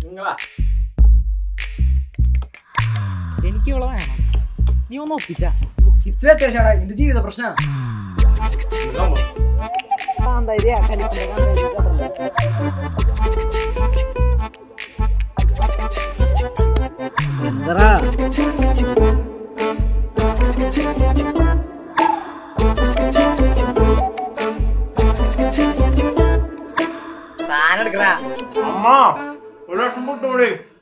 നിങ്ങളാ എനിക്ക് ഇവിടെ വേണം നീ ഒന്ന് ഒപ്പിച്ച ഇത്ര അത്യാവശ്യമാണ് എന്റെ ജീവിത പ്രശ്നമാണ് എന്തറാ അമ്മ ഒരു വർഷം പൊട്ടുകൂടി